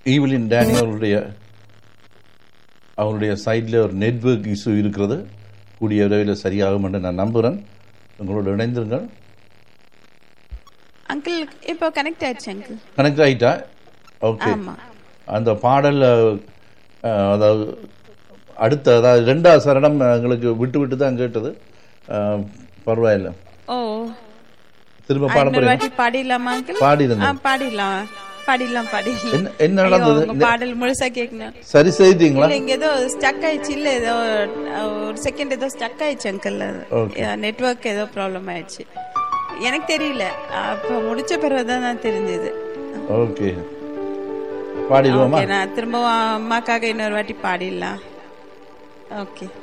Evelyn Danny அவருடைய அவருடைய சைடில் ஒரு நெட்வொர்க் இஷ்யூ இருக்கிறது கூடிய விரைவில் சரியாகும் என்று நான் நம்புகிறேன் உங்களோட இணைந்திருங்கள் அங்கிள் இப்போ கனெக்ட் ஆயிடுச்சு அங்கிள் கனெக்ட் ஆகிட்டா ஓகே ஆமா அந்த பாடல் அஹ், அதாவது அடுத்த அதாவது ரெண்டாவது சரணம் எங்களுக்கு விட்டு விட்டு தான் கேட்டது அஹ், பரவாயில்ல ஓ திரும்ப பாட இன்னொரு போறீங்க வாட்டி பாடிடலாமா அங்கிள் ஆ பாடியிருந்தேன் பாடிடலாம் பாடிடலாம் பாடிடலாம் என்ன என்ன ஐயோ, நடந்தது உங்க பாடல் முழுசா கேட்கணும் சரி செய்தீங்களா இல்ல இங்க ஏதோ ஸ்டக் ஆயிடுச்சு இல்ல ஏதோ அஹ், ஒரு செகண்ட் ஏதோ ஸ்டக் ஆயிடுச்சு அங்கிள் Okay. நெட்வொர்க் ஏதோ ப்ராப்ளம் ஆயிடுச்சு எனக்கு தெரியல அப்ப முடிச்ச பிறகுதான் தான் தெரிஞ்சது ஓகே பாடிடுவோமா ஓகே நான் திரும்பவும் அம்மாக்காக இன்னொரு வாட்டி பாடிடலாம் ஓகே